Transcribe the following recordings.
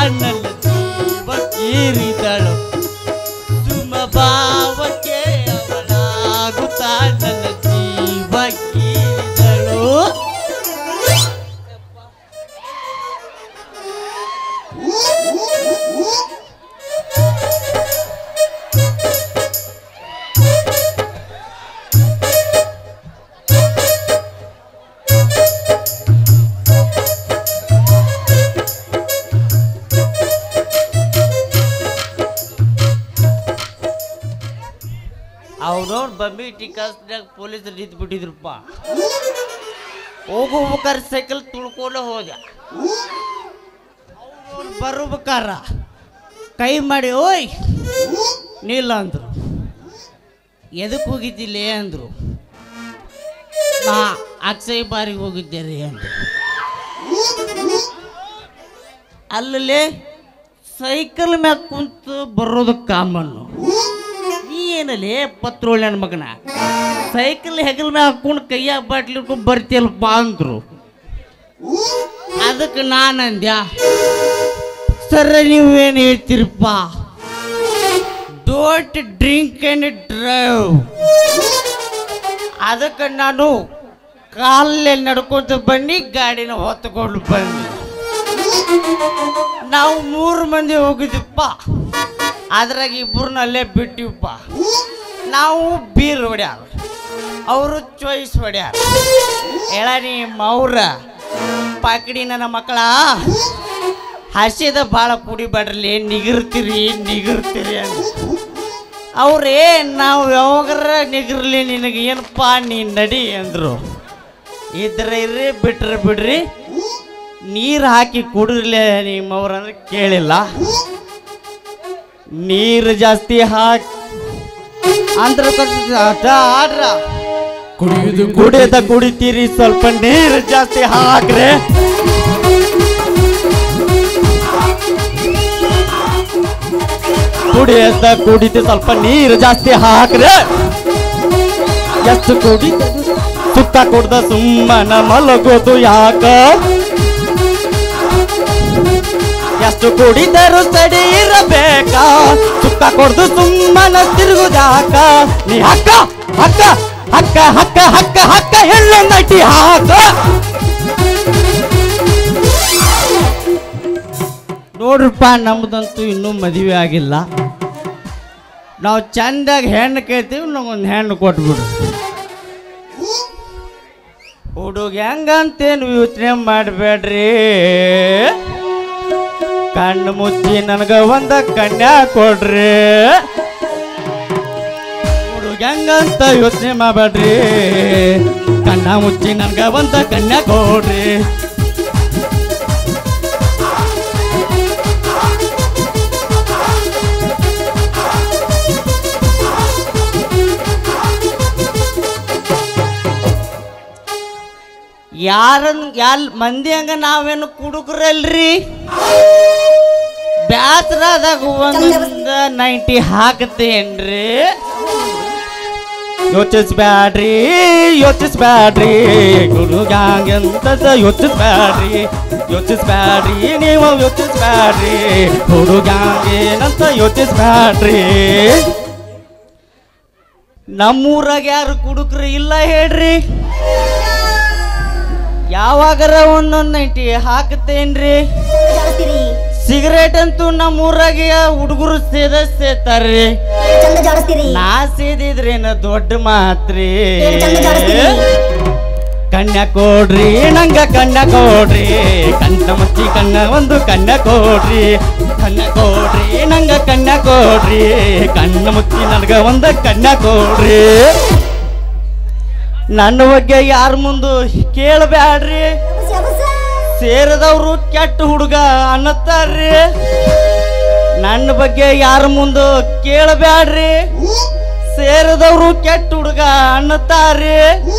ನನ್ನ ಜೀವ ಕೀರಿದಳು ಸುಮ ಭಾವಕ್ಕೆ ಅವಳಾಗುತ್ತಾ ನನ್ನ ಜೀವ ಕೀರಿದಳು ಅವನವ್ರು ಬಂಬಿ ಟಿಕಾಸ್ನಾಗ ಪೊಲೀಸರು ನಿಂತು ಬಿಟ್ಟಿದ್ರಪ್ಪ ಹೋಗ್ಬೇಕಾರೆ ಸೈಕಲ್ ತುಳ್ಕೊಂಡು ಹೋದ ಅವ್ರು ಬರ್ಬೇಕಾರ ಕೈ ಮಾಡಿ ಓಯ್ ನಿಲ್ಲ ಅಂದ್ರು ಎದಕ್ಕೆ ಹೋಗಿದ್ದಿಲ್ಲ ಅಂದ್ರು ನಾ ಅಕ್ಷಯ್ ಬಾರಿಗೆ ಹೋಗಿದ್ದೆ ರೀ ಅಂದ್ರು ಅಲ್ಲಲ್ಲೇ ಸೈಕಲ್ ಮ್ಯಾಗ ಕುಂತು ಬರೋದು ಕಾಮನ್ನು ನೀ ಏನಲ್ಲೇ ಪತ್ರೋಳಿ ನನ್ನ ಮಗನ ಸೈಕಲ್ ಹೆಗಲ್ ಮ್ಯಾಗ ಹಾಕೊಂಡು ಕೈಯಾಗ ಬಾಟ್ಲಿ ಹಿಡ್ಕೊಂಡು ಬರ್ತೀಯಲ್ಪ ಅಂದ್ರು ಅದಕ್ಕೆ ನಾನು ಅಂದ್ಯ ಸರ ನೀವೇನು ಹೇಳ್ತೀರಪ್ಪ ಡೋಂಟ್ ಡ್ರಿಂಕ್ ಆ್ಯಂಡ್ ಡ್ರೈವ್ ಅದಕ್ಕೆ ನಾನು ಕಾಲಲ್ಲಿ ನಡ್ಕೊಂತ ಬನ್ನಿ ಗಾಡಿನ ಹೊತ್ಕೊಂಡು ಬನ್ನಿ ನಾವು ಮೂರು ಮಂದಿ ಹೋಗಿದ್ವಿಪ್ಪ ಅದ್ರಾಗ ಇಬ್ಬರನ್ನ ಅಲ್ಲೇ ಬಿಟ್ಟಿವಪ್ಪ ನಾವು ಬೀರ್ ಹೊಡ್ಯಾರ ಅವರು ಚಾಯ್ಸ್ ಹೊಡ್ಯಾರ ಎಳನಿ ಮೌರ ಪಾಕಡಿ ನನ್ನ ಮಕ್ಕಳ ಹಸಿದ ಭಾಳ ಕುಡಿಬೇಡ್ರಲಿ ನಿಗಿರ್ತೀರಿ ನಿಗಿರ್ತೀರಿ ಅಂತ ಅವ್ರೇ ನಾವು ಯಾವಾಗರ ನಿಗಿರ್ಲಿ ನಿನಗೆ ಏನಪ್ಪ ನೀ ನಡಿ ಅಂದರು ಇದ್ರೆ ಇರ್ರಿ ಬಿಟ್ರೆ ಬಿಡ್ರಿ ನೀರು ಹಾಕಿ ಕುಡಿರ್ಲಿ ನಿಮ್ಮವ್ರ ಅಂದ್ರೆ ಕೇಳಿಲ್ಲ ನೀರು ಜಾಸ್ತಿ ಹಾಕಿ ಅಂದ್ರ ಆಡ್ರ ಕುಡಿಯುವುದು ಕುಡಿಯದ ಕುಡಿತೀರಿ ಸ್ವಲ್ಪ ನೀರು ಜಾಸ್ತಿ ಹಾಕ್ರೆ ಕುಡಿಯದ ಕುಡಿತಿ ಸ್ವಲ್ಪ ನೀರು ಜಾಸ್ತಿ ಹಾಕ್ರೆ ಎಷ್ಟು ಕುಡಿ ಸುತ್ತ ಕುಡ್ದ ಸುಮ್ಮನ ಮಲಗೋದು ಯಾಕ ಎಷ್ಟು ಕುಡಿದರೂ ಸಡಿ ಇರಬೇಕಾ ಸುತ್ತ ಕೊಡ್ದು ಸುಮ್ಮನ ತಿರುಗುದಾಕ ನೀ ಹಕ್ಕ ಹಕ್ಕ ಹಕ್ಕ ಹಕ್ಕ ಹಕ್ಕ ಹಕ್ಕ ಹೆಣ್ಣು ನಟಿ ಹಾಕ ನೋಡ್ರಪ್ಪ ನಮ್ದಂತೂ ಇನ್ನೂ ಮದುವೆ ಆಗಿಲ್ಲ ನಾವು ಚಂದಾಗಿ ಹೆಣ್ಣು ಕೇಳ್ತೀವಿ ನಮಗೊಂದು ಹೆಣ್ಣು ಕೊಟ್ಬಿಡು ಹುಡುಗ ಹೆಂಗಂತೇನು ಯೋಚನೆ ಮಾಡಬೇಡ್ರಿ ಕಣ್ಣು ಮುಚ್ಚಿ ನನಗ ಒಂದ ಕನ್ಯಾ ಕೊಡ್ರಿ ಹುಡುಗ ಹೆಂಗಂತ ಯೋಚನೆ ಮಾಡಬೇಡ್ರಿ ಕಣ್ಣ ಮುಚ್ಚಿ ನನಗ ಒಂದ ಕನ್ಯಾ ಕೊಡ್ರಿ ಯಾರನ್ ಯಾಲ್ ಮಂದಿ ಹಂಗ ನಾವೇನು ಕುಡುಕ್ರಲ್ರಿ ಬ್ಯಾಸ್ರಾದಾಗ ಒಂದ ನೈಂಟಿ ಹಾಕತೇನ್ರಿ ಯೋಚಿಸ್ಬ್ಯಾಡ್ರಿ ಯೋಚಿಸ್ಬ್ಯಾಡ್ರಿ ಗುರು ಗ್ಯಾಂಗ್ ಅಂತ ಯೋಚಿಸ್ಬ್ಯಾಡ್ರಿ ಯೋಚಿಸ್ಬ್ಯಾಡ್ರಿ ನೀವು ಯೋಚಿಸ್ಬ್ಯಾಡ್ರಿ ಹುಡು ಗ್ಯಾಂಗ್ ಏನಂತ ಯೋಚಿಸ್ಬ್ಯಾಡ್ರಿ ನಮ್ಮೂರಾಗ ಯಾರು ಕುಡುಕ್ರು ಇಲ್ಲ ಹೇಳ್ರಿ ಯಾವಾಗರ ಒಂದೊಂದು ನೈಂಟಿ ಹಾಕತೇನ್ರಿ ಜಾಡಿಸ್ತೀರಿ ಸಿಗರೇಟ್ ಅಂತೂ ನಮ್ಮ ಊರಾಗ ಹುಡುಗರು ಸೇದ ಸೇತಾರ್ರಿ ಚಂದ ಜಾಡಿಸ್ತೀರಿ ನಾ ಸೇದಿದ್ರೇನ ದೊಡ್ಡ ಮಾತ್ರಿ ಏನ್ ಚಂದ ಜಾಡಿಸ್ತೀರಿ ಕನ್ಯ ಕೊಡ್ರಿ ನಂಗ ಕನ್ಯ ಕೊಡ್ರಿ ಕಣ್ಣ ಮುಚ್ಚಿ ಕಣ್ಣ ಒಂದು ಕನ್ಯ ಕೊಡ್ರಿ ಕನ್ಯ ಕೊಡ್ರಿ ನಂಗ ಕನ್ಯ ಕೊಡ್ರಿ ಕಣ್ಣ ಮುಚ್ಚಿ ನನಗ ಒಂದು ಕನ್ಯ ಕೊಡ್ರಿ ನನ್ನ ಬಗ್ಗೆ ಯಾರ ಮುಂದು ಕೇಳಬ್ಯಾಡ್ರಿ ಯಬಸ್, ಯಬಸ್. ಸೇರಿದವರು ಕೆಟ್ಟ ಹುಡುಗ ಅನ್ನತ್ತಾರ್ರಿ ನನ್ನ ಬಗ್ಗೆ ಯಾರ ಮುಂದೆ ಕೇಳಬ್ಯಾಡ್ರಿ ಸೇರಿದವರು ಕೆಟ್ಟ ಹುಡುಗ ಅನ್ನತ್ತಾರ್ರಿ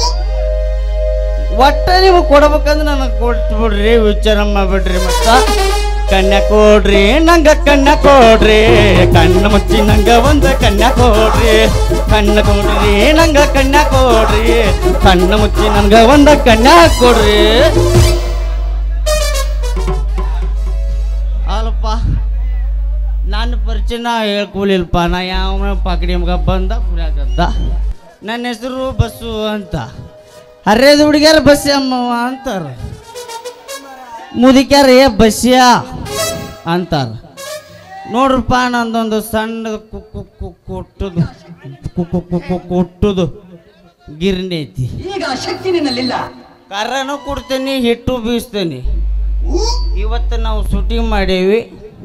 ಒಟ್ಟ ನೀವು ಕೊಡ್ಬೇಕಂದ್ರೆ ನನಗೆ ಕೊಟ್ಟು ಬಿಡ್ರಿ ವಿಚಾರ ಮಾಡ್ಬಿಡ್ರಿ ಮತ್ತ ಕನ್ಯಾ ಕೊಡ್ರಿ ನಂಗ ಕನ್ಯಾ ಕೊಡ್ರಿ ಕಣ್ಣು ಮುಚ್ಚಿ ನಂಗ ಒಂದು ಕನ್ಯಾ ಕೊಡ್ರಿ ಕಣ್ಣು ಕೊಡ್ರಿ ನಂಗ ಕನ್ಯಾ ಕೊಡ್ರಿ ಕಣ್ಣು ಮುಚ್ಚಿ ನಂಗ ಒಂದು ಕನ್ಯಾ ಕೊಡ್ರಿ ಅಲ್ಪ ನನ್ನ ಪರಿಚಯ ನಾ ಹೇಳ್ಕೊಲಿಲ್ಪ ನಾ ಯಾವ ಪಾಕಡಿ ಮಗ ಬಂದ ಕುಡಿಯಾಕತ್ತ ನನ್ನ ಹೆಸರು ಬಸ್ಸು ಅಂತ ಹರ್ಯದ ಹುಡುಗ್ಯಾರ ಬಸ್ಸಿ ಅಮ್ಮವ ಅಂತಾರ ಮುದುಕ್ಯಾರ ಏ ಬಸ್ಸ್ಯ ಅಂತಾರ ನೋಡ್ರಪ್ಪ ನಂದೊಂದು ಸಣ್ಣ ಕುಕ್ಕು ಕೊಟ್ಟದು ಕುಕ್ಕು ಕುಕ್ಕು ಕೊಟ್ಟದು ಗಿರ್ನಿ ಐತಿ ಈಗ ಆ ಶಕ್ತಿ ನಿನ್ನಲ್ಲಿಲ್ಲ ಕರ್ರನೂ ಕೊಡ್ತೇನೆ ಹಿಟ್ಟು ಬೀಸ್ತೇನೆ ಇವತ್ತು ನಾವು ಶೂಟಿಂಗ್ ಮಾಡೇವಿ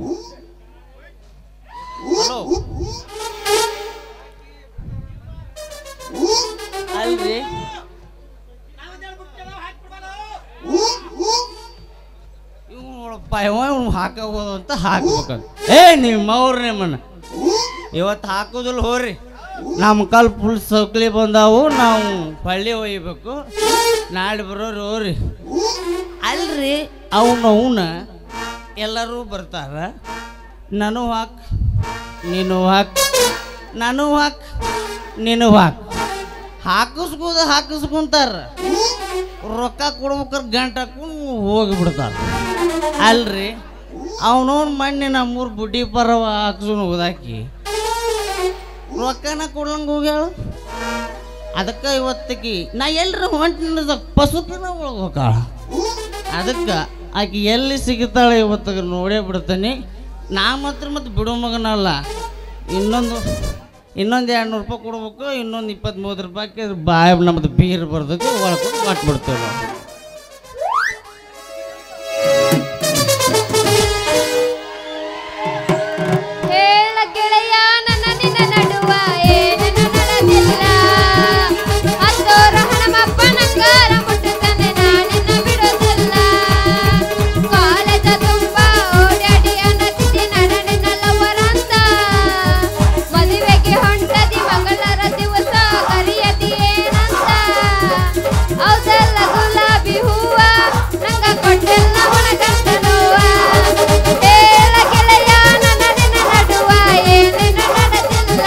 ಹಲೋ ಅಲ್ರಿ ಇವಳಪ್ಪ ಇವ ಇವ್ನು ಹಾಕೋದು ಅಂತ ಹಾಕ್ಬೇಕಂತ ಏ ನಿಮ್ಮ ಅವ್ರನ್ನೇ ಮಣ್ಣ ಇವತ್ತು ಹಾಕೋದಿಲ್ಲ ಹೋರಿ ನಮ್ಮ ಕಾಲ್ ಫುಲ್ ಸೌಕ್ಲಿ ಬಂದಾವು ನಾವು ಪಳ್ಳಿ ಒಯ್ಬೇಕು ನಾಳೆ ಬರೋರು ಹೋರಿ ಅಲ್ರಿ ಅವನು ಅವನ ಎಲ್ಲರೂ ಬರ್ತಾರ ನಾನು ಹಾಕ್ ನೀನು ಹಾಕ್ ನಾನು ಹಾಕ್ ನೀನು ಹಾಕ್ ಹಾಕಿಸ್ಕೋದ ಹಾಕಿಸ್ಕೊಂತಾರ ರೊಕ್ಕ ಕೊಡ್ಬೇಕಾರೆ ಗಂಟೆ ಹಾಕೊಂಡು ಹೋಗಿಬಿಡ್ತಾರ ಅಲ್ರಿ ಅವನವನ್ ಮಣ್ಣಿ ನಮ್ಮೂರು ಬುಡ್ಡಿ ಪರವ ಹಾಕ್ಸೋನು ಓದಾಕಿ ರೊಕ್ಕನ ಕೊಡ್ಲಂಗೆ ಹೋಗ್ಯಾಳ ಅದಕ್ಕೆ ಇವತ್ತಿಗೆ ನಾ ಎಲ್ರ ಹೊಂಟಿನ ಪಸುಕಿನ ಒಳಗೆ ಹೋಗಾಳ ಅದಕ್ಕೆ ಆಕೆ ಎಲ್ಲಿ ಸಿಗುತ್ತಾಳೆ ಇವತ್ತಿಗೆ ನೋಡೇ ಬಿಡ್ತೀನಿ ನಾ ಮಾತ್ರ ಮತ್ತೆ ಬಿಡೋ ಮಗನಲ್ಲ ಇನ್ನೊಂದು ಇನ್ನೊಂದು ಎರಡು ನೂರು ರೂಪಾಯಿ ಕೊಡ್ಬೇಕು ಇನ್ನೊಂದು ಇಪ್ಪತ್ತ್ ಮೂವತ್ತು ರೂಪಾಯಿಗೆ ಬಾಯ್ ನಮ್ಮದು ಬೀರ್ ಬರ್ದಕ್ಕೆ ಒಳಕೊಂಡು ಕೊಟ್ಬಿಡ್ತೇವೆ ನಾವು ಹೇಳ ಗೆಳೆಯ ನನ್ನ ನಿನ್ನ ನಡುವ ಏನೇನು ನಡೆದಿಲ್ಲ ಹತ್ತೋರ ಹಣಮಪ್ಪ ನಂಗಾರ ಮುಟ್ಟುತ್ತಾನೆ ನಾನಿನ್ನ ಬಿಡೋದಿಲ್ಲ ಕಾಲೇಜ ತುಂಬ ಓಡಾಡಿ ಅನ್ನತಿದ್ದಿ ನನ್ನ ನಿನ್ನ ಲವರಂತ ಮದುವೆಗೆ ಹೊಂಟದಿ ಮಗಳರ ದಿವಸ ಕರಿಯದಿ ಏನಂತ ಹೌದಲ್ಲ ಗುಲಾಬಿ ಹೂವ ನಂಗ ಕೊಟ್ಟೆಲ್ಲ ಒಣಗಂತ ನೋವ ಹೇಳ ಗೆಳೆಯ ನನ್ನ ನಿನ್ನ ನಡುವ ಏನೇನು ನಡೆದಿಲ್ಲ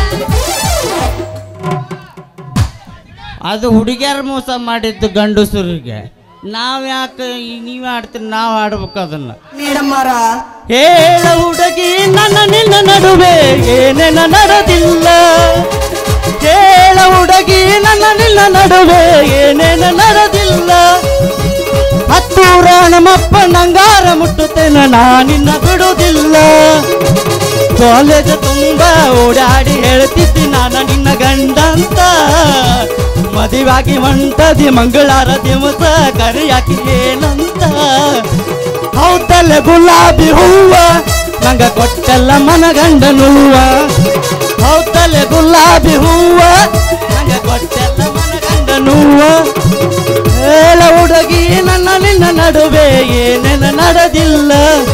ಅದು ಹುಡುಗಿಯರ ಮೋಸ ಮಾಡಿದ್ದು ಗಂಡಸರಿಗೆ ನಾವು ಯಾಕೆ ನೀವು ಆಡ್ತೀರಿ ನಾವು ಆಡ್ಬೇಕು ಅದನ್ನ ನೀಡಮ್ಮಾರ ಹೇಳ ಹುಡುಗಿ ನನ್ನ ನಿನ್ನ ನಡುವೆ ಏನೇನ ನಡೆದಿಲ್ಲ ಹೇಳ ಹುಡುಗಿ ನನ್ನ ನಿನ್ನ ನಡುವೆ ಏನೇನ ನಡೆದಿಲ್ಲ ಹತ್ತೂರ ನಮ್ಮಪ್ಪ ನಂಗಾರ ಮುಟ್ಟುತ್ತೇನ ನಾ ನಿನ್ನ ಬಿಡುವುದಿಲ್ಲ ಕಾಲೇಜ್ ತುಂಬ ಓಡಾಡಿ ಹೇಳ್ತಿದ್ದಿ ನಾನು ನಿನ್ನ ಗಂಡ ಅಂತ ಮದುವಾಗಿ ಹೊಂಟದಿ ಮಂಗಳಾರ ದಿವಸ ಕರಿಯಾಕಿ ಏನಂತ ಹೌದಲ್ಲ ಗುಲಾಬಿ ಹೂವ ನಂಗ ಕೊಟ್ಟಲ್ಲ ಮನಗಂಡನುವ ಹೌದಲ್ಲ ಗುಲಾಬಿ ಹೂವ ನಂಗ ಕೊಟ್ಟಲ್ಲ ಮನಗಂಡನುವ ಹೇಳ ಹುಡುಗಿ ನನ್ನ ನಿನ್ನ ನಡುವೆ ಏನೇನ ನಡೆದಿಲ್ಲ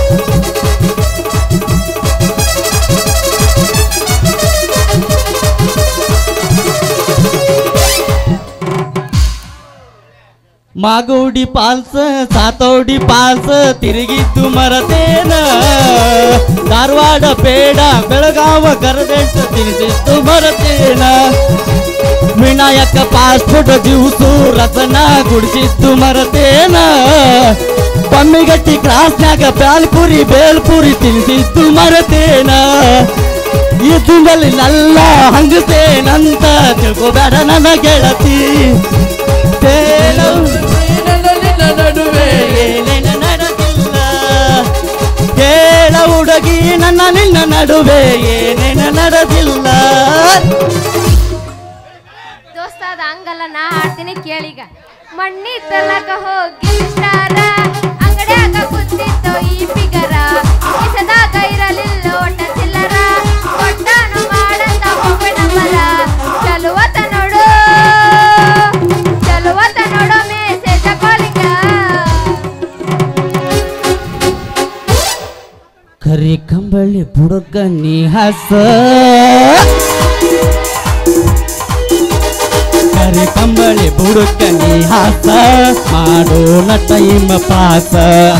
ಮಾಗೋಡಿ ಪಾಲ್ಸ ಸಾತೋಡಿ ಪಾಲ್ಸ ತಿರುಗಿದ್ದು ಮರತೇನ ಧಾರವಾಡ ಪೇಡ ಬೆಳಗಾವ ಗರದೆಂಟ ತಿರುಗಿದ್ದು ಮರತೇನ ವಿನಾಯಕ ಪಾಸ್ಪೋರ್ಟ್ ಜ್ಯೂಸು ರಸನ ಗುಡಿಸಿದ್ದು ಮರತೇನ ಪಮ್ಮಿಗಟ್ಟಿ ಕ್ರಾಸ್ನ್ಯಾಗ ಬ್ಯಾಲ್ಪುರಿ ಬೇಲ್ಪುರಿ ತಿನ್ಸಿದ್ದು ಮರತೇನ ಇದ್ದಲ್ಲಿ ನಲ್ಲ ಹಂಗತೇನಂತ ತಿಳ್ಕೊಬೇಡ ನನ್ನ ಗೆಳತಿ ತೇಲು ನಡುವೆ ಏನೇನ ನಡೆದಿಲ್ಲ ಕೇಳ ಹುಡುಗಿ ನನ್ನ ನಿನ್ನ ನಡುವೆ ಏನೇನ ನಡೆದಿಲ್ಲ ದೋಸ್ತ ಅದ ಹಂಗಲ್ಲ ನಾ ಹಾಡ್ತೀನಿ ಕೇಳಿಗ ಮಣ್ಣಿ ತಲಕ ಹೋಗಿ ಸ್ಟಾರ ಅಂಗಡ್ಯಾಗ ಕೂತಿತ್ತು ಈ ಫಿಗರ ಕಿಸದಾಗ ಇರಲಿಲ್ಲ ಒಟ್ಟ ಚಿಲ್ಲರ ಕೊಟ್ಟಾನು ಮಾಡಂತ ಒಬ್ಬ ನಂಬರ ಚಲುವತ ನೋಡು ಚಲುವತ ನೋಡು ಮೆಸೇಜ ಕಾಲಿಂಗ ಕರಿ ಕಂಬಳಿ ಬುಡಕ ನೀ ಹಸ ಕರಿ ಕಂಬಳಿ ಬುಡಕ ನೀ ಹಾಸ ಮಾಡೋಣ ಟೈಮ್ ಪಾಸ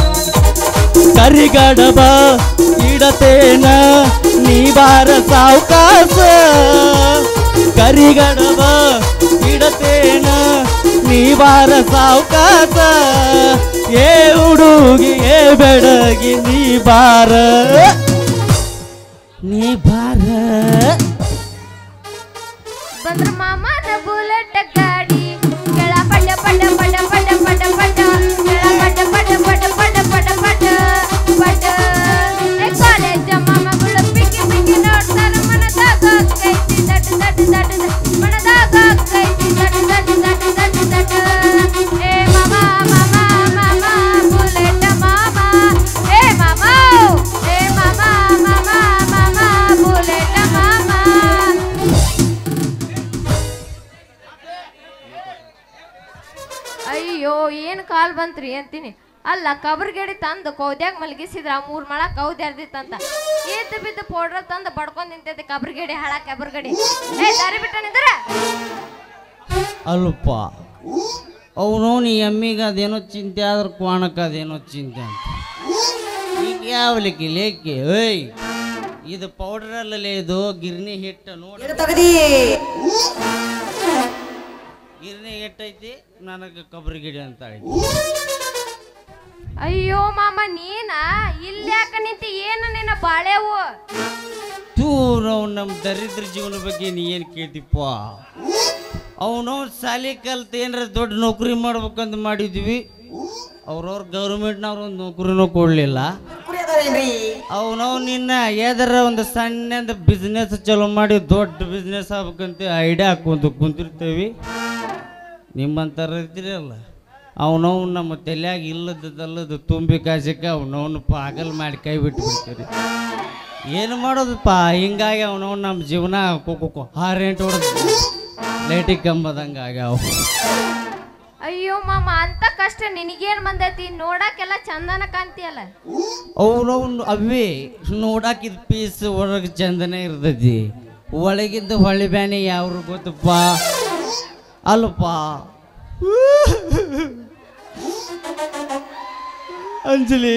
ಕರಿಗಡಬ ಇಡತೇನ ನೀ ಬಾರ ಸಾವ್ಕಾಸ ಕರಿಗಡಬ ಇಡತೇನ ನೀ ಬಾರ ಸಾವ್ಕಾಸ ಏ ಹುಡುಗಿ ಏ ಬೆಡಗಿ ನೀ ಬಾರ ನೀ ಬಾರ ಬಂದ್ರ ಮಾಮನ ಬುಲೆಟ್ ಗಾಡಿ ಕೆಳ ಪಡ ಪಡ ಪಡ ಪಡ ಪಡ ಪಡ ಕೆಳ ಪಡ ಪಡ ಪಡ ಪಡ ಪಡ ಪಡ ಪಡ ಏ ಕಾಲೇಜ್ ಮಾಮಗಳು ಪಿಕ್ಕಿ ಪಿಕ್ಕಿ ನೋಡ್ತಾರ ಮನದಾಗ ಕೈತಿ ದಡ್ ದಡ್ ದಡ್ ದಡ್. ಮನದಾಗ ಕೈತಿ ದಡ್ ದಡ್ ದಡ್ ದಡ್ ದಡ್. ಏ ಮಾಮ ಮಾಮ ಮಾಮ ಬುಲೆಟ್ ಮಾಮ ಏ ಮಾಮ ಏ ಮಾಮ ಮಾಮ ಮಾಮ ಬುಲೆಟ್ ಮಾಮ ಅಯ್ಯೋ ಏನು ಕಾಲ್ ಬಂತ್ರಿ ಅಂತೀನಿ ಅಲ್ಲ ಕಬರ್ಗೇಡಿ ತಂದು ಕೌದ್ಯಾಗ ಮಲಗಿಸಿದ್ರ ಮೂರ್ ಮಳ ಕೌದಿ ಅರ್ದಿತ್ತಂತ ಏತ್ ಬಿದ್ದು ಪೌಡ್ರ ತಂದು ಬಡ್ಕೊಂಡ್ ನಿಂತೈತೆ ಕಬರ್ಗೇಡಿ ಹಾಳ ಕಬರ್ಗಡಿ ಏ ದಾರಿ ಬಿಟ್ಟ ನಿಂದ್ರ ಅಲ್ಪ ಅವನು ನೀ ಎಮ್ಮಿಗೆ ಅದೇನೋ ಚಿಂತೆ ಆದ್ರೆ ಕ್ವಾಣಕ್ಕೆ ಅದೇನೋ ಚಿಂತೆ ಅಂತ ಈಗ ಯಾವ ಲೆಕ್ಕಿ ಲೇಕಿ ಏಯ್ ಇದು ಪೌಡರ್ ಅಲ್ಲಲೇ ಇದು ಗಿರ್ನಿ ಹಿಟ್ಟು ನೋಡಿ ಗಿರ್ನಿ ಹಿಟ್ಟೈತಿ ನನಗೆ ಕಬ್ರಿ ಗಿಡಿ ಅಂತ ಐತಿ ಅಯ್ಯೋ ಮಾಮ ನೀನ ಇಲ್ಲಿ ಯಾಕ ನಿಂತಿ ಏನು ನಿನ್ನ ಬಾಳೆವು ತೂ ನಾವು ನಮ್ಮ ದರಿದ್ರ ಜೀವನ ಬಗ್ಗೆ ನೀ ಏನು ಕೇಳ್ತಿಪ್ಪ ಅವನು ಸಾಲಿ ಕಲ್ತು ಏನಾರ ದೊಡ್ಡ ನೌಕರಿ ಮಾಡ್ಬೇಕಂತ ಮಾಡಿದ್ವಿ ಅವ್ರವ್ರ ಗೌರ್ಮೆಂಟ್ನವ್ರು ಒಂದು ನೌಕರಿನೂ ಕೊಡಲಿಲ್ಲ ಅವನವ್ ನಿನ್ನ ಯಾವ್ದಾರ ಒಂದು ಸಣ್ಣದ ಬಿಸ್ನೆಸ್ ಚಲೋ ಮಾಡಿ ದೊಡ್ಡ ಬಿಸ್ನೆಸ್ ಆಗ್ಬೇಕಂತ ಐಡಿಯಾ ಹಾಕೊಂತ ಕುಂತಿರ್ತೀವಿ ನಿಮ್ಮಂಥವ್ರು ಇರ್ತೀರಲ್ಲ ಅವನವ್ ನಮ್ಮ ತಲೆಯಾಗ ಇಲ್ಲದಲ್ಲದು ತುಂಬಿ ಕಾಸಕ್ಕೆ ಅವನವನು ಪಾಗಲ್ ಮಾಡಿ ಕೈ ಬಿಟ್ಟು ಬಿಡ್ತೀರಿ ಏನು ಮಾಡೋದಪ್ಪ ಹಿಂಗಾಗಿ ಅವನವ್ ನಮ್ಮ ಜೀವನ ಕೊಕ್ಕೊ ಹಾರೆಂಟು ಹೊಡೆದು ಲೈಟಿಗೆ ಕಂಬದಂಗೆ ಆಗ್ಯಾವ ಅಯ್ಯೋ ಮಾಮ ಅಂತ ಕಷ್ಟ ನಿನಗೇನ್ ಬಂದೈತಿ ನೋಡಕ್ಕೆಲ್ಲ ಚಂದನ ಕಾಣ್ತಿಯಲ್ಲ ಅವನವ್ನು ಅವೇ ನೋಡಾಕಿದ ಪೀಸ್ ಒಳಗೆ ಚಂದನೆ ಇರ್ತೈತಿ ಒಳಗಿಂದ ಹೊಳಿ ಬ್ಯಾನೆ ಯಾವ್ರು ಗೊತ್ತಪ್ಪ ಅಲ್ಲಪ್ಪ ಅಂಜಲಿ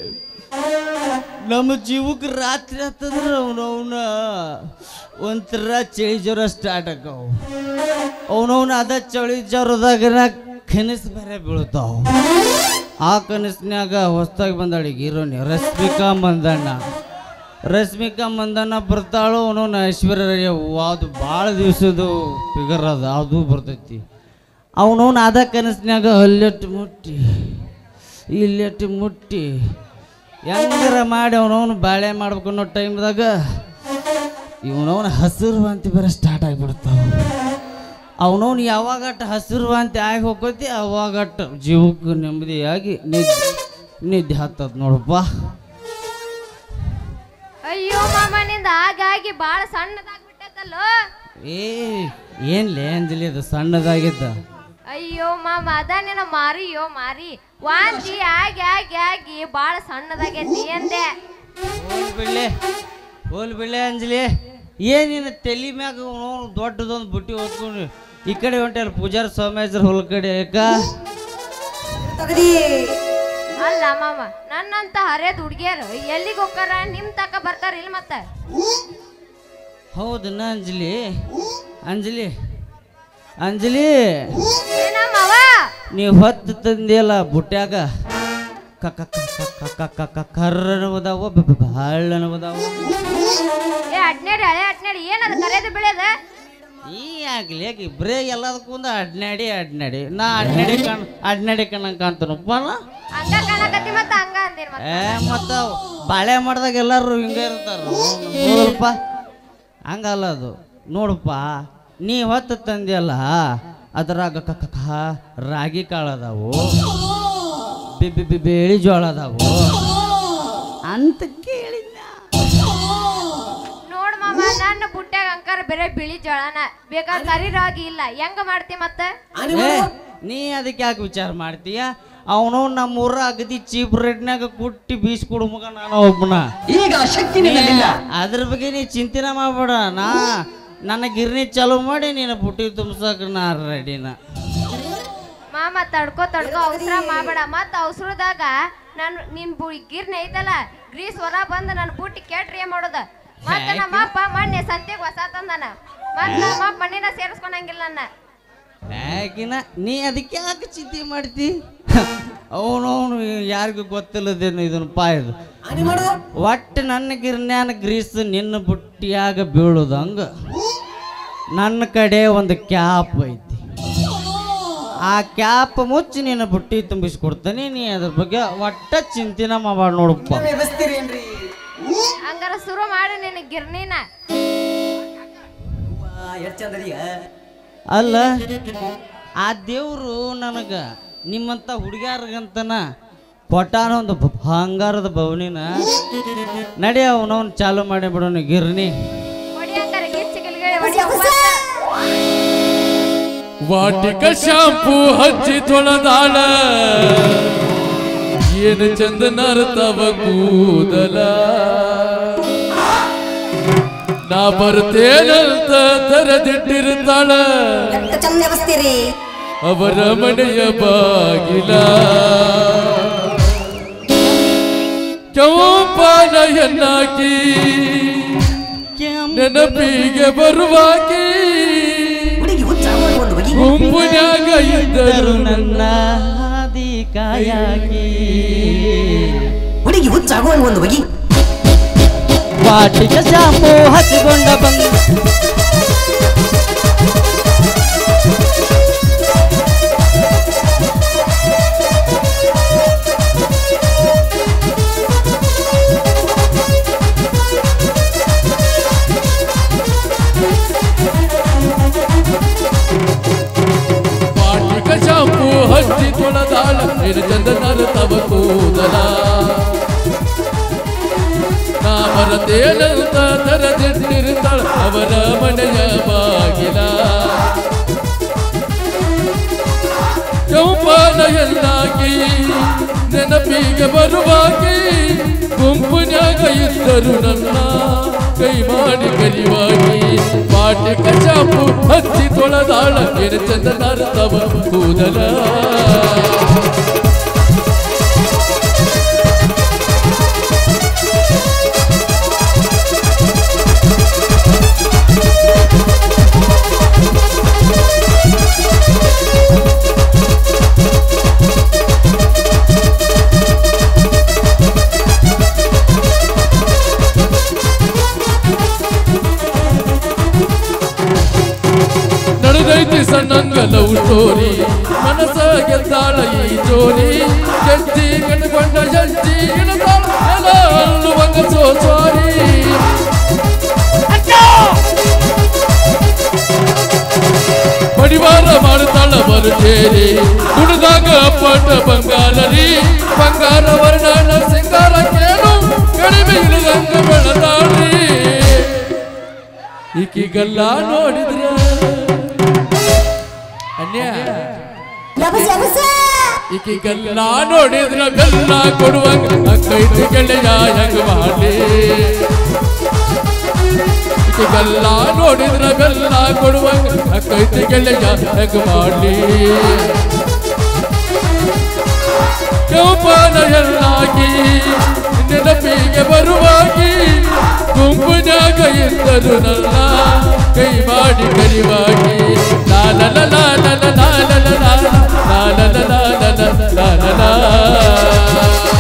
ನಮ್ಮ ಜೀವಕ್ಕೆ ರಾತ್ರಿ ಹತ್ತಂದ್ರೆ ಅವನವನ ಒಂಥರ ಚಳಿ ಜ್ವರ ಸ್ಟಾರ್ಟ್ ಆಕಾವು ಅವನವನ ಅದ ಚಳಿ ಜ್ವರದಾಗ ಕನಸು ಬೇರೆ ಬೀಳ್ತಾವ ಆ ಕನಸಿನ್ಯಾಗ ಹೊಸ್ದಾಗಿ ಬಂದಾಳ ಈಗ ಹೀರೋನಿ ರಶ್ಮಿಕಾ ಮಂದಣ್ಣ ರಶ್ಮಿಕಾ ಮಂದಣ್ಣ ಬರ್ತಾಳು ಅವನವನ ಐಶ್ವರ್ಯ ಅದು ಭಾಳ ದಿವಸದ್ದು ಫಿಗರ್ ಅದ ಅದು ಬರ್ತೈತಿ ಅವನವನ ಅದ ಕನಸಿನ್ಯಾಗ ಅಲ್ಲೆಟ್ಟು ಮುಟ್ಟಿ ಇಲ್ಲೆಟ್ಟು ಮುಟ್ಟಿ ಹೆಂಗಾರ ಮಾಡಿ ಅವನವನು ಬಾಳೆ ಮಾಡ್ಬೇಕು ಅನ್ನೋ ಟೈಮ್ದಾಗ ಇವನವನ ಹಸಿರು ವಾಂತಿ ಬೇರೆ ಸ್ಟಾರ್ಟ್ ಆಗಿಬಿಡ್ತಾವ ಅವನವನು ಯಾವಾಗಟ್ಟ ಹಸಿರು ವಾಂತಿ ಆಗಿ ಹೋಗೋತಿ ಅವಾಗಟ್ಟ ಜೀವಕ್ಕೆ ನೆಮ್ಮದಿಯಾಗಿ ನಿದ್ದೆ ನಿದ್ದೆ ಹತ್ತದ ನೋಡಪ್ಪ ಅಯ್ಯೋ ಮಾಮ ನಿಂದ ಆಗಾಗಿ ಬಾಳ ಸಣ್ಣದಾಗ್ಬಿಟ್ಟದಲ್ಲೋ ಏ ಏನ್ಲೇ ಅಂಜಲಿ ಅದು ಸಣ್ಣದಾಗಿದ್ದ ಅಯ್ಯೋ ಮಾಮ ಅದ ನಿನ್ನ ಮಾರಿಯೋ ಮಾರಿ ವಾಂತಿ ಆಗಿ ಆಗಿ ಆಗಿ ಬಾಳ ಸಣ್ಣದಾಗೈತಿ ಅಂದೆ ಹೋಲ್ ಬಿಡ್ಲೆ ಹೋಲ್ ಬಿಡ್ಲೆ ಅಂಜಲಿ ಏನಿನ ತಲೆ ಮ್ಯಾಗ ಅವ್ನು ದೊಡ್ಡದೊಂದು ಬುಟ್ಟಿ ಹೊತ್ಕೊಂಡು ಈ ಕಡೆ ಹೊಂಟಲ್ಲ ಪೂಜಾರ ಸೋಮೇಶ್ವರ ಹೊಲ ಕಡೆ ಯಾಕ ಅಲ್ಲ ಮಾಮ ನನ್ನಂತ ಹರಿಯದ ಹುಡ್ಗಿಯರು ಎಲ್ಲಿಗೆ ಹೋಗ್ತಾರ ನಿಮ್ ತಕ ಬರ್ತಾರ ಇಲ್ಲ ಮತ್ತ ಹೌದನ್ನ ಅಂಜಲಿ ಅಂಜಲಿ ಅಂಜಲಿ ಏನಮ್ಮವ ನೀವು ಹೊತ್ತು ತಂದಿಯಲ್ಲ ಬುಟ್ಯಾಗ ಕಕ್ಕ ಕಕ್ಕ ಕಕ್ಕ ಕಕ್ಕ ಕರ್ರನವದಾವ ಬಾಳನವದಾವ ಏ ಅಡ್ನೇಡಿ ಹಳೆ ಅಡ್ನೇಡಿ ಏನದ ಕರೆಯದು ಬೆಳೆಯದ ಈ ಆಗ್ಲಿ ಯಾಕೆ ಇಬ್ಬರೇ ಎಲ್ಲದಕ್ಕೂ ಒಂದು ಅಡ್ನಾಡಿ ಅಡ್ನಾಡಿ ನಾ ಅಡ್ನಾಡಿ ಕಣ್ ಅಡ್ನಾಡಿ ಕಣ್ಣಂಗೆ ಕಾಣ್ತಾನಪ್ಪ ನಾ ಹಂಗ ಕಾಣಕತ್ತಿ ಮತ್ತ ಹಂಗ ಅಂದಿರ್ ಮತ್ತ ಏ ಮತ್ತು ಬಾಳೆ ಮಾಡಿದಾಗ ಎಲ್ಲರೂ ಹಿಂಗೆ ಇರ್ತಾರ ನೋಡಲ್ಪ ಹಂಗಲ್ಲ ಅದು ನೋಡಪ್ಪ ನೀ ಹೊತ್ತು ತಂದಿಯಲ್ಲ ಅದ್ರಾಗ ಕಕ್ಕ ರಾಗಿ ಕಾಳು ಅದಾವು ಬಿ- ಬಿ- ಬಿ- ಬೇಳಿ ಜೋಳ ಅದಾವು ಅಂತ ಕೇಳಿದ್ನ ನೋಡ್ ಮಾಮ ನನ್ನ ಬುಟ್ಟ್ಯಾಗ ಅಂಕಾರ ಬೇರೆ ಬಿಳಿ ಜೋಳನ ಬೇಕಾದ್ರೆ ಕರಿ ರಾಗಿ ಇಲ್ಲ ಹೆಂಗ ಮಾಡ್ತಿ ಮತ್ತ ಏ, ನೀ ಅದಕ್ಕೆ ಯಾಕೆ ವಿಚಾರ ಮಾಡ್ತೀಯ ಅವನು ನಮ್ಮೂರ ಅಗದಿ ಚೀಪ್ ರೇಟ್ನಾಗ ಕುಟ್ಟಿ ಬೀಸ್ ಕೊಡು ಮಗ ನಾನು ಒಬ್ಬನ ಈಗ ಶಕ್ತಿ ನಿನ್ನಲ್ಲಿಲ್ಲ ಅದ್ರ ಬಗ್ಗೆ ನೀ ಚಿಂತೆನ ಮಾಡಬೇಡ ನಾ ನನ್ನ ಗಿರ್ನಿ ಚಾಲೂ ಮಾಡಿ ನೀನು ಬುಟ್ಟಿ ತುಂಬ್ಸಕ್ಕೆ ನಾ ರೆಡಿನ ಮಾಮ ತಡ್ಕೋ ತಡ್ಕೋ ಅವಸರ ಮಾಡಬೇಡ ಮತ್ತ ಅವಸರದಾಗ ನಾನು ನಿನ್ ಬು ಗಿರ್ನ ಐತಲ್ಲ ಗ್ರೀಸ್ ಹೊರ ಬಂದು ನನ್ನ ಬುಟ್ಟಿ ಕೆಟ್ರಿ ಏನ್ ಮಾಡೋದ ಮತ್ತ ನಮ್ಮ ಅಪ್ಪ ಮೊನ್ನೆ ಸಂತೆಗೆ ಹೊಸ ತಂದನ ಮತ್ತ ನಮ್ಮ ಅಪ್ಪ ಮಣ್ಣಿನ ಸೇರಿಸ್ಕೊಂಡಂಗಿಲ್ಲ ನನ್ನ ಯಾಕಿನ ನೀ ಅದಕ್ಕೆ ಯಾಕೆ ಚಿಂತೆ ಮಾಡ್ತಿ ಅವನವನು ಯಾರಿಗೂ ಗೊತ್ತಿಲ್ಲದೇನು ಇದನ್ನ ಪಾಯದು ಒಟ್ಟು ನನ್ನ ಗಿರ್ನ್ಯಾನ ಗ್ರೀಸ್ ನಿನ್ನ ಬುಟ್ಟಿಯಾಗ ಬೀಳುದಂಗ ನನ್ನ ಕಡೆ ಒಂದು ಕ್ಯಾಪ್ ಐತಿ ಆ ಕ್ಯಾಪ್ ಮುಚ್ಚಿ ನಿನ್ನ ಬುಟ್ಟಿ ತುಂಬಿಸ್ಕೊಡ್ತಾನೆ ನೀ ಅದ್ರ ಬಗ್ಗೆ ಒಟ್ಟ ಚಿಂತಿನ ಮಾಡ ನೋಡಪ್ಪ ಹಂಗಾರ ಶುರು ಮಾಡು ನಿನ್ನ ಗಿರ್ನಿನ ಅಲ್ಲ ಆ ದೇವರು ನನಗ ನಿಮ್ಮಂತ ಹುಡುಗ್ಯಾರ್ಗಂತನ ಕೊಟ್ಟಾನ ಒಂದು ಬ- ಬಂಗಾರದ ಭವನಿನ ನಡಿ ಅವನವನ್ ಚಾಲು ಮಾಡಿ ಬಿಡೋಣ ಗಿರ್ನಿ ಹೊಡಿ ಹಂಗಾರ ಗಿಚ್ಚಿ ಗಿಲ್ಗಳಿ ಹೊಡಿ ವಾಟಿಕ ಶಾಂಪು ಹಚ್ಚಿ ತೊಳೆದಾಳ ಏನು ಚಂದ ನರ್ತವ ಕೂದಲ ನಾ ಬರ್ತೇನಂತ ತರದಿಟ್ಟಿರ್ತಾಳ ಚಂದ ಎಬ್ಸ್ತೀರಿ ಅವರ ಮನೆಯ ಬಾಗಿಲ ಕೆಂಪಾನ ಎನ್ನಾಕಿ ನೆನಪಿಗೆ ಬರುವಾಕಿ ಹುಡುಗಿ ಹುಚ್ಚಾಗೋದು ಒಂದು ಬಗೆ ಗುಂಪುನ್ಯಾಗ ಇದ್ದರು ಇದ್ದರು ನನ್ನ ನನ್ನ ಹಾದಿ ಕಾಯಾಗಿ ಹುಡುಗಿ ಹುಚ್ಚಾಗೋದು ಒಂದು ಬಗೆ ವಾಟಿಕ ಶಾಂಪು ಹಚ್ಚಿಕೊಂಡ ಬಂದ ಪಾಟಿಕ ಶಾಂಪು ಹಚ್ಚಿ ತೊಳೆದಾಳ ಏನು ಚಂದ ನರ್ತವ ಕೂದಲ ನಾ ಬರತೇನಂತ ತರದಿಟ್ಟಿರ್ತಾಳ ಅವರ ಮನೆಯ ಬಾಗಿಲ ಕೆಂಪನ ಎಲ್ಲಾಗಿ ನೆನಪಿಗೆ ಬರುವಾಗಿ ಗುಂಪುನ್ಯಾಗ ಇದ್ದರು ನನ್ನ ಕೈ ಮಾಡಿ ಕರಿವಾಗಿ ಪಾಟಿಕ ಚಾಪು ಹಚ್ಚಿ ತೊಳೆದಾಳ ಏನು ಚಂದ ನರ್ತವ ಕೂದಲ ನಡೆದೈತಿ ಸಣ್ಣಂಗ ಲವ್ ಸ್ಟೋರಿ ಮನಸ ಗೆದ್ದಾಳ ಈ ಜೋರಿ ಜಜ್ಜಿ ಕಟ್ಕೊಂಡ ಜಜ್ಜಿ ಇಣತಾಳ ಎಲ್ಲ ಅಲ್ಲುವಂಗ ಸೋ ಸಾರಿ ಬಡಿವಾರ ಮಾಡ್ತಾಳ ಬರುತ್ತೇರಿ ಹುಡುದಾಗ ಪಟ್ಟ ಬಂಗಾರರಿ ಬಂಗಾರ ವರ್ಣನ ಸಿಂಗಾರ ಕೇಳು ಕಡಿಮೆ ಇಲ್ಲದಂಗ ಬೆಳದಾಳ್ರಿ ಈಕಿಗೆಲ್ಲ ನೋಡಿದ್ರ ಅನ್ಯ ಎಬಸ್ ಎಬಸ್ ಈಕಿಗೆಲ್ಲ ನೋಡಿದ್ರ ಬೆಲ್ಲ ಕೊಡುವಂಗ ಅಕ್ಕೈತಿ ಗೆಳೆಯ ಹೆಂಗ ಮಾಡಿ ಈಕಿಗೆಲ್ಲ ನೋಡಿದ್ರ ಬೆಲ್ಲ ಕೊಡುವಂಗ ಅಕ್ಕೈತಿ ಗೆಳೆಯ ಹೆಂಗ ಮಾಡಿ ಕೆಂಪನ ಎಲ್ಲಾಗಿ ನೆನಪಿಗೆ ಬರುವಾಗಿ ಗುಂಪುನಾಗ ಇದ್ದರು ನನ್ನ ಕೈ ಮಾಡಿ ಕರಿವಾಗಿ ಲಾಲ ಲಾಲ ಲಾಲ ಲಾಲ ಲಾಲ ಲಾಲ ಲಾಲ ಲಾಲ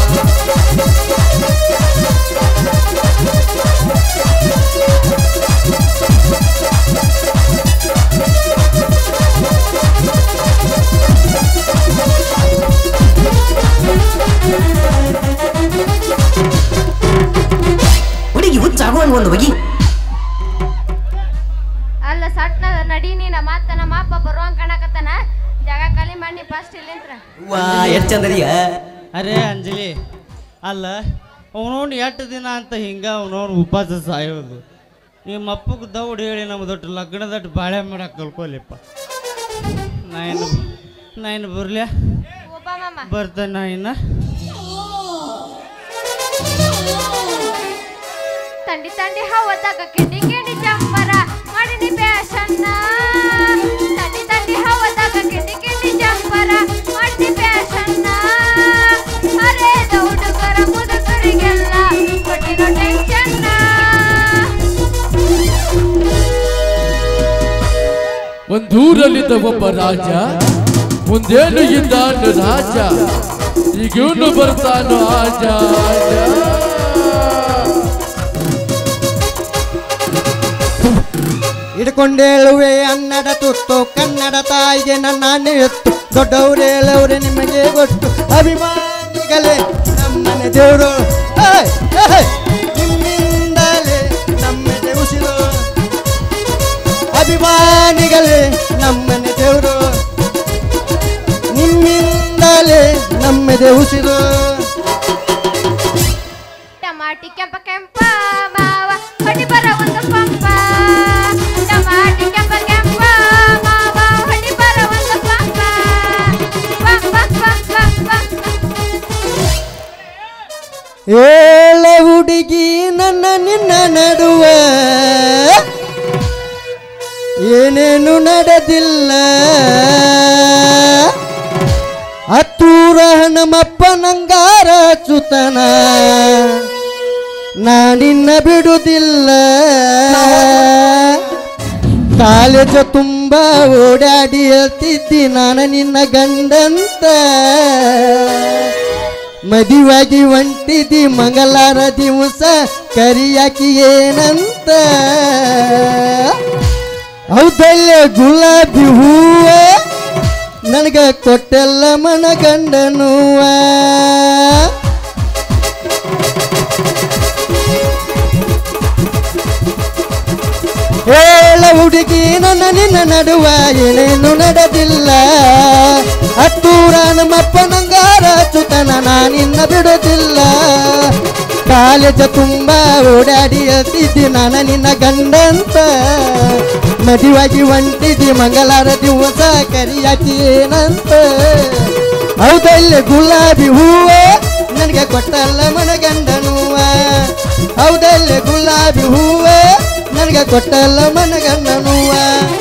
ಹುಡುಗಿ ಹುಚ್ಚಾಗೋದು ಒಂದು ಬಗೆ ಅಲ್ಲ ಸಟ್ನ ನಡಿ ನೀನ ಮತ್ತ ನಮ್ಮ ಅಪ್ಪ ಬರುವಂಗ ಕಾಣಕತ್ತಾನ ಜಾಗ ಖಾಲಿ ಮಾಡಿ ಫಸ್ಟ್ ಇಲ್ಲಿಂತ್ರ ವಾ ಎಷ್ಟು ಚಂದರಿಯ ಅರೇ ಅಂಜಲಿ ಅಲ್ಲ ಅವನೋನ್ ಎಷ್ಟು ದಿನ ಅಂತ ಹಿಂಗ ಅವನೋನ್ ಉಪವಾಸ ಸಾಯೋದು ನಿಮ್ಮ ಅಪ್ಪಗೆ ದೌಡ್ ಹೇಳಿ ನಮ್ಮ ದೊಡ್ಡ ಲಗ್ನದಟ್ಟು ಬಾಳೆ ಮಾಡಕ್ಕೆ ಕಲ್ಕೊಲಿಪ್ಪ ನಾ ಏನು ನಾ ಏನು ಬರ್ಲ್ಯಾ ಒಬ್ಬ ಮಾಮ ಬರ್ತೇನೆ ನಾ ಇನ್ನ ತಂಡಿ ತಂಡಿ ಹವದಾಗ ಕಿಂಡಿ ಕಿಂಡಿ ಜಂಬರ ಮಾಡಿನಿ ಫ್ಯಾಷನ್ನ ತಂಡಿ ತಂಡಿ ಹವದಾಗ ಕಿಂಡಿ ಕಿಂಡಿ ಜಂಬರ ಮಾಡಿನಿ ಫ್ಯಾಷನ್ನ ಅರೇದ ಹುಡುಗರ ಮುದುಕರಿಗೆಲ್ಲ ಕೊಟ್ಟಿರೋ ಟೆನ್ಷನ್ನ ಒಂದೂರಲ್ಲಿದ್ದ ಒಬ್ಬ ರಾಜ ಮುಂದೇನು ಇದ್ದಾನು ರಾಜ ಈಗೂನು ಬರ್ತಾನು ಆಜ ಆಜ. ಹಿಡ್ಕೊಂಡೇಳುವೆ ಅನ್ನಡ ತುತ್ತು ಕನ್ನಡ ತಾಯಿಗೆ ನನ್ನ ಎತ್ತು ದೊಡ್ಡವರೇಳವ್ರೆ ನಿಮಗೆ ಗೊತ್ತು ಅಭಿಮಾನಿಗಳೇ ನಮ್ಮನೆ ದೇವರು ನಿಮ್ಮಿಂದಲೇ ನಮ್ಮನೆ ಉಸಿರು ಅಭಿಮಾನಿಗಳೇ ನಮ್ಮನೆ ದೇವರು ನಿಮ್ಮಿಂದಲೇ ನಮ್ಮದೆ ಉಸಿರು ಟಮಾಟಿ ಕೆಂಪ ಕೆಂಪ ಮಾವ ಹೊಡಿ ಬರ ಒಂದು ಪಂಪ ಟಮಾಟಿ ಕೆಂಪ ಕೆಂಪ ಮಾವ ಹೊಡಿ ಬರ ಒಂದು ಪಂಪ ಪಂಪ ಪಂಪ ಪಂಪ ಏಳ ಹುಡುಗಿ ನನ್ನ ನಿನ್ನ ನಡುವ ಏನೇನು ನಡೆದಿಲ್ಲ ಹತ್ತೂರ ನಮ್ಮಪ್ಪ ನಂಗಾರ ಸುತನ ನಾನಿನ್ನ ಬಿಡುವುದಿಲ್ಲ ಕಾಲೇಜ ತುಂಬ ಓಡಾಡಿ ಹೇಳ್ತಿದ್ದಿ ನಾನು ನಿನ್ನ ಗಂಡಂತ ಮದುವಾಗಿ ಹೊಂಟಿದಿ ಮಂಗಲಾರ ದಿವಸ ಕರಿಯಾಕಿ ಏನಂತ ಹೌದಲ್ಲ ಗುಲಾಬಿ ಹೂವ ನನಗ ಕೊಟ್ಟೆಲ್ಲ ಮನ ಗಂಡನುವ ಹೇಳ ಹುಡುಗಿ ನನ್ನ ನಿನ್ನ ನಡುವ ಏನೇನು ನಡೆದಿಲ್ಲ ಹತ್ತೂರ ನಮ್ಮಪ್ಪ ನಂಗಾರ ಸುತನ ನಾನಿನ್ನ ಬಿಡುತ್ತಿಲ್ಲ ಕಾಲೇಜ ತುಂಬ ಓಡಾಡಿ ಹೇಳ್ತಿದ್ದಿ ನಾನು ನಿನ್ನ ಗಂಡಂತ ಮದುವಾಗಿ ಹೊಂಟಿದ್ದಿ ಮಂಗಲಾರ ದಿವಸ ಕರಿಯಾಕಿ ಏನಂತ ಹೌದಲ್ಲ ಗುಲಾಬಿ ಹೂವ ನನಗೆ ಕೊಟ್ಟಲ್ಲ ಮನಗಂಡನುವ ಹೌದಲ್ಲ ಗುಲಾಬಿ ಹೂವ ನನಗೆ ಕೊಟ್ಟಲ್ಲ ಮನಗಂಡನುವ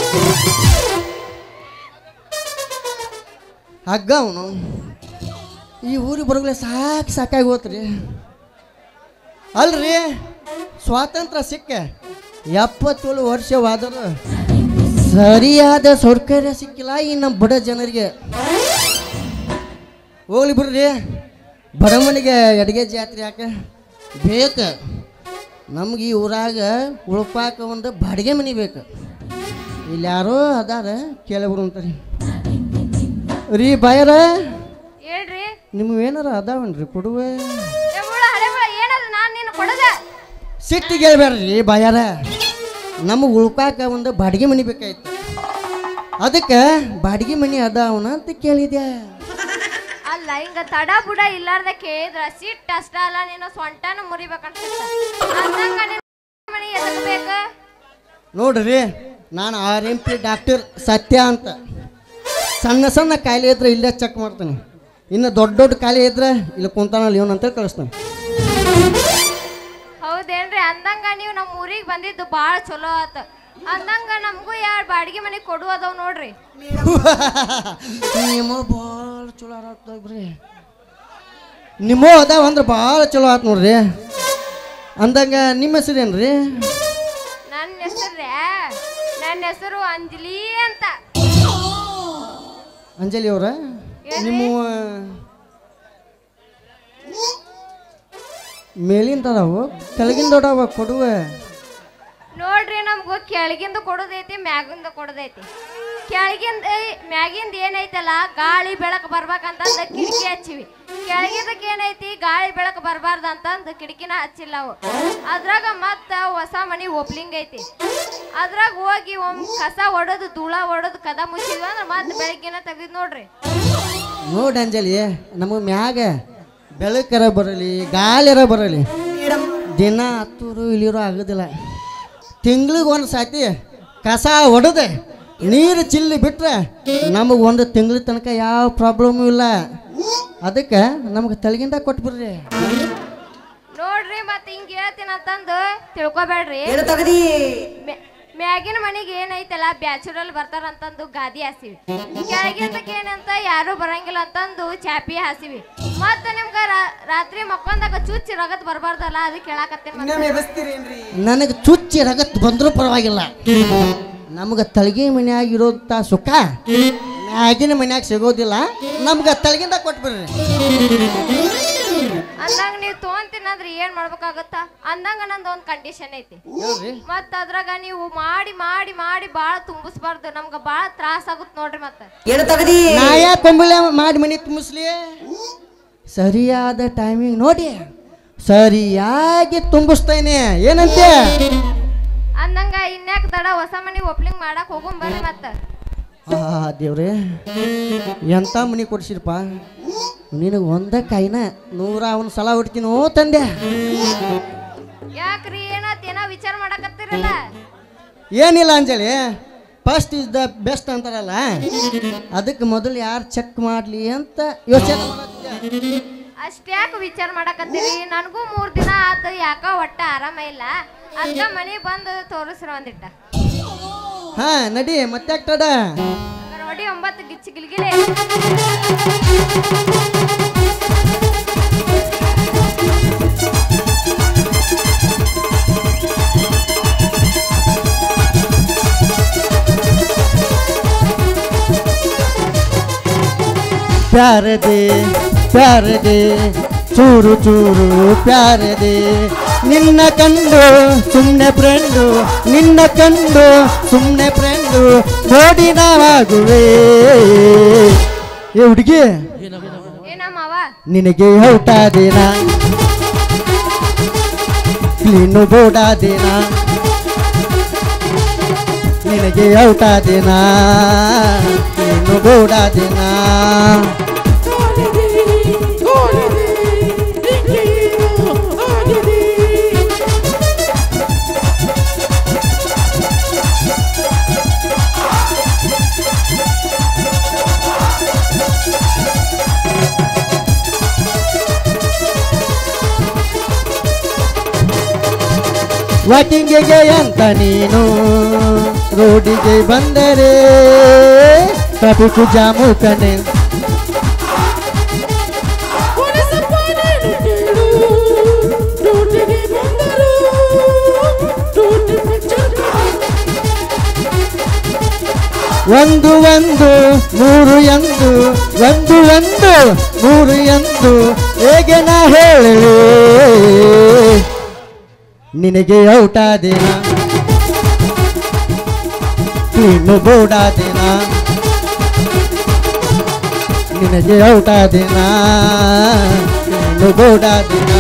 ಹಗ್ಗ ಅವನು ಈ ಊರಿಗೆ ಬರೋಗ್ಲೆ ಸಾಕು ಸಾಕಾಗಿ ಹೋತ್ರಿ ಅಲ್ರಿ ಸ್ವಾತಂತ್ರ್ಯ ಸಿಕ್ಕ ಎಪ್ಪತ್ತೇಳು ವರ್ಷವಾದರೂ ಸರಿಯಾದ ಸೌಕರ್ಯ ಸಿಕ್ಕಿಲ್ಲ ಈ ನಮ್ಮ ಬಡ ಜನರಿಗೆ ಹೋಗ್ಲಿ ಬಿಡ್ರಿ ಬಡವನಿಗೆ ಅಡಿಗೆ ಜಾತ್ರೆ ಯಾಕೆ ಬೇಕು ನಮ್ಗೆ ಈ ಊರಾಗ ಉಳ್ಪಾಕ ಒಂದು ಬಾಡಿಗೆ ಮನೆ ಬೇಕು ಇಲ್ಲಿ ಯಾರೋ ಅದಾರ ಕೇಳಬಿಡು ಅಂತಾರೆ ರೀ ಬಾಯರ ಹೇಳ್ರಿ ನಿಮ್ಗೆ ಏನಾರ ಅದಾವನ್ರಿ ಕೊಡುವೆ ಏ ಮುಳ್ಳ, ಹಳೆ ಮುಳ್ಳ, ಏನದು ನಾನು ನಿನ್ನ ಕೊಡದ ಸಿಟ್ಟಿಗೆ ಹೇಳ್ಬೇಡ್ರಿ ಬಾಯಾರ ನಮಗೆ ಉಳ್ಕಾಕ ಒಂದು ಬಾಡಿಗೆ ಮನೆ ಬೇಕಾಯ್ತು ಅದಕ್ಕೆ ಬಾಡಿಗೆ ಮನೆ ಅದಾವನ ಅಂತ ಕೇಳಿದೆ ಅಲ್ಲ ಹಿಂಗ ತಡ ಬುಡ ಇಲ್ಲಾರ್ದ ಕೇಳಿದ್ರ ಸಿಟ್ ಅಷ್ಟ ಅಲ್ಲ ನೀನು ಸೊಂಟನ ಮುರಿಬೇಕನ್ಸುತ್ತ ಅಂದಂಗ ನಿನ್ ಮನಿ ಎದಕ್ ಬೇಕ ನೋಡ್ರಿ ನಾನು ಆರ್ ಎಂ ಪಿ ಡಾಕ್ಟರ್ ಸತ್ಯ ಅಂತ ಸಣ್ಣ ಸಣ್ಣ ಕಾಯಿಲೆ ಇದ್ರೆ ಇಲ್ಲೇ ಚೆಕ್ ಮಾಡ್ತೀನಿ ಇನ್ನು ದೊಡ್ಡ ದೊಡ್ಡ ಕಾಯಿಲೆ ಇದ್ರೆ ಇಲ್ಲಿ ಕುಂತಾನಲ್ಲ ಇವನು ಅಂತ ಕಳಿಸ್ತಾನೆ ಹೌದೇನ್ರಿ ಅಂದಂಗ ನೀವು ನಮ್ಮ ಊರಿಗೆ ಬಂದಿದ್ದು ಭಾಳ ಚಲೋ ಆತ ಅಂದಂಗ ನಮಗೂ ಯಾರು ಬಾಡಿಗೆ ಮನೆ ಕೊಡು ಅದಾವ್ ನೋಡ್ರಿ ನಿಮ್ಮ ಭಾಳ ಚಲೋ ಆಗ್ತಾವ್ರಿ ನಿಮ್ಮ ಅದಾವ ಅಂದ್ರೆ ಭಾಳ ಚಲೋ ಆತ್ ನೋಡ್ರಿ ಅಂದಂಗ ನಿಮ್ಮ ಹೆಸರೇನ್ರಿ ನನ್ನ ಹೆಸರೇ ನನ್ನ ಹೆಸರು ಅಂಜಲಿ ಅಂತ ಅಂಜಲಿ ಅವರ ನಿಮ್ಮ ಮೇಲಿಂದ ಅದಾವು ಕೆಳಗಿಂದ ಅದಾವ ಕೊಡುವ ನೋಡ್ರಿ ನಮ್ಗೂ ಕೆಳಗಿಂದ ಕೊಡೋದೈತಿ ಮ್ಯಾಗಿಂದ ಕೊಡೋದೈತಿ ಕೆಳಗಿಂದ ಏ- ಮ್ಯಾಗಿಂದ ಏನೈತಲ್ಲ ಗಾಳಿ ಬೆಳಕು ಬರ್ಬೇಕಂತಂದ ಕಿಟಕಿ ಹಚ್ಚಿವಿ ಕೆಳಗಿಂದಕ್ಕೆ ಏನೈತಿ ಗಾಳಿ ಬೆಳಕು ಬರಬಾರ್ದು ಅಂತಂದು ಕಿಟಕಿನ ಹಚ್ಚಿಲ್ಲ ಅವು ಅದ್ರಾಗ ಮತ್ತ ಹೊಸ ಮನಿ ಓಪ್ಲಿಂಗ್ ಐತಿ ಅದ್ರಾಗ ಹೋಗಿ ಒಮ್ ಕಸ ಹೊಡೋದು ಧೂಳ ಹೊಡೋದು ಕದ ಮುಚ್ಚಿದ್ವಿ ಅಂದ್ರೆ ಮತ್ತೆ ಬೆಳಗ್ಗೆನ ತೆಗ್ದಿದ್ ನೋಡ್ರಿ ನೋಡಿ ಅಂಜಲಿ ನಮಗೆ ಮ್ಯಾಗ ಬೆಳಕರ ಬರಲಿ ಗಾಳಿರ ಬರಲಿ ದಿನ ಹತ್ತೂರು ಇಲ್ಲಿರೋ ಆಗೋದಿಲ್ಲ ತಿಂಗ್ಳಿಗೆ ಒಂದು ಸಾತಿ ಕಸ ಹೊಡೆದೆ ನೀರು ಚಿಲ್ಲಿ ಬಿಟ್ರೆ ನಮಗೆ ಒಂದು ತಿಂಗಳ ತನಕ ಯಾವ ಪ್ರಾಬ್ಲಮ್ಮು ಇಲ್ಲ ಅದಕ್ಕೆ ನಮಗೆ ತಲೆಗಿಂದ ಕೊಟ್ಬಿಡ್ರಿ ನೋಡ್ರಿ ಮತ್ತೆ ಹಿಂಗ್ ಹೇಳ್ತೀನಿ ಅಂತಂದು ತಿಳ್ಕೊಬೇಡ್ರಿ ಏನು ತಗದಿ ಮ್ಯಾ- ಮ್ಯಾಗಿನ ಮನಿಗೆ ಏನೈತಲ್ಲ ಬ್ಯಾಚುರಲ್ ಬರ್ತಾರ ಅಂತಂದು ಗಾದಿ ಹಾಸಿವಿ ಕೆಳಗಿಂದಕ್ಕೆ ಏನಂತ ಯಾರು ಬರಂಗಿಲ್ಲ ಅಂತಂದು ಚಾಪಿ ಹಾಸಿವಿ ಮತ್ತ ನಿಮ್ಗ ರಾ- ರಾತ್ರಿ ಮಕ್ಕೊಂದಾಗ ಚುಚ್ಚಿ ರಗತ್ ಬರ್ಬಾರ್ದಲ್ಲ ಅದಕ್ಕೆ ಹೇಳಾಕತ್ತೇನ್ ಮತ್ತೆ. ನನಗೆ ಚುಚ್ಚಿ ರಗತ್ ಬಂದರೂ ಪರವಾಗಿಲ್ಲ ನಮ್ಗೆ ತಳಗಿ ಮನ್ಯಾಗ ಇರೋಂಥ ಸುಖ ಮ್ಯಾಗಿನ ಮನ್ಯಾಗ ಸಿಗೋದಿಲ್ಲ ನಮ್ಗೆ ತಳಗಿಂದ ಕೊಟ್ಬಿಡ್ರಿ ಅಂದಂಗ ನೀವು ತೊಗೊಂತೀನಂದ್ರೆ ಏನ್ ಮಾಡ್ಬೇಕಾಗತ್ತ ಅಂದಂಗ ನಂದು ಒಂದ್ ಕಂಡೀಷನ್ ಐತಿ ಹೇಳ್ರಿ ಮತ್ತ ಅದ್ರಾಗ ನೀವು ಮಾಡಿ ಮಾಡಿ ಮಾಡಿ ಬಾಳ ತುಂಬಿಸ್ಬಾರ್ದು ನಮ್ಗ ಬಾಳ ತ್ರಾಸ ಆಗುತ್ ನೋಡ್ರಿ ಮತ್ತ ಏನು ತಗದಿ ನಾ ಯಾಕೆ ಕೊಂಬಿಳೆ ಮಾಡಿ ಮನೆ ತುಂಬಿಸ್ಲಿ ಸರಿಯಾದ ಟೈಮಿಂಗ್ ನೋಡಿ ಸರಿಯಾಗಿ ತುಂಬಿಸ್ತೇನೆ ಏನಂತೆ ಅಂದಂಗ ಇನ್ಯಾಕ್ ತಡ ಹೊಸ ಮನಿ ಓಪನಿಂಗ್ ಮಾಡಕ್ ಹೋಗುಂ ಬರ್ರಿ ಮತ್ತ ಆ ದೇವ್ರೆ ಎಂಥ ಮನೆ ಕೊಡ್ಸಿರಪ್ಪ ನಿನಗೆ ಒಂದ ಕೈನ ನೂರ ಅವನ ಸಲ ಹೊಡ್ತೀನಿ ಓ ತಂದೆ ಯಾಕ್ರಿ ಏನಾತ್ ಏನೋ ವಿಚಾರ ಮಾಡಕತ್ತಿರಲ್ಲ ಏನಿಲ್ಲ Anjali first is the best ಅಂತಾರಲ್ಲ ಅದಕ್ಕೆ ಮೊದಲು ಯಾರು ಚೆಕ್ ಮಾಡಲಿ ಅಂತ ಯೋಚನೆ ಮಾಡತ್ತಿದ್ದೆ. ಅಷ್ಟ್ಯಾಕ್ ವಿಚಾರ ಮಾಡಕತ್ತೀರಿ ನನಗೂ ಮೂರ್ ದಿನ ಆತ ಯಾಕ ಒಟ್ಟ ಆರಾಮ ಇಲ್ಲ ಅದ್ಕ ಮನಿ ಬಂದು ತೋರಿಸ್ರ ಒಂದಿಟ್ಟ ಹಾ ನಡಿ ಮತ್ತೆ ತಡ ನೋಡಿ ಒಂಬತ್ತು ಗಿಚ್ಚಿ ಗಿಲ್ಗಿಲೆ ಪ್ಯಾರದೆ ಪ್ಯಾರದೆ ಚೂರು ಚೂರು ಪ್ಯಾರದೆ ನಿನ್ನ ಕಂಡು ಸುಮ್ಮನೆ ಫ್ರೆಂಡು ನಿನ್ನ ಕಂಡು ಸುಮ್ಮನೆ ಫ್ರೆಂಡು ನೋಡಿ ನಾವಾಗುವೆ ಏ ಹುಡುಗಿ ಏನಮ್ಮವ ನಿನಗೆ ಔಟಾದೇನ ಕ್ಲೀನು ಬೋಡಾದೇನ ನಿನಗೆ ಔಟಾದೇನ ಕ್ಲೀನು ಬೋಡಾದೇನ ವಾಕಿಂಗಿಗೆ ಅಂತ ನೀನು ರೋಡಿಗೆ ಬಂದರೆ ಟ್ರಾಫಿಕ್ ಜಾಮು ಕಣೆ ಒಂದು ಒಂದು ಮೂರು ಎಂದು ಒಂದು ಒಂದು ಮೂರು ಎಂದು ಹೇಗೆ ನಾ ಹೇಳಲಿ ನಿನಗೆ ಔಟಾದೇನ ಇನ್ನು ಬೋಡಾದೇನ ನಿನಗೆ ಔಟಾದೇನ ಇನ್ನು ಬೋಡಾದೇನ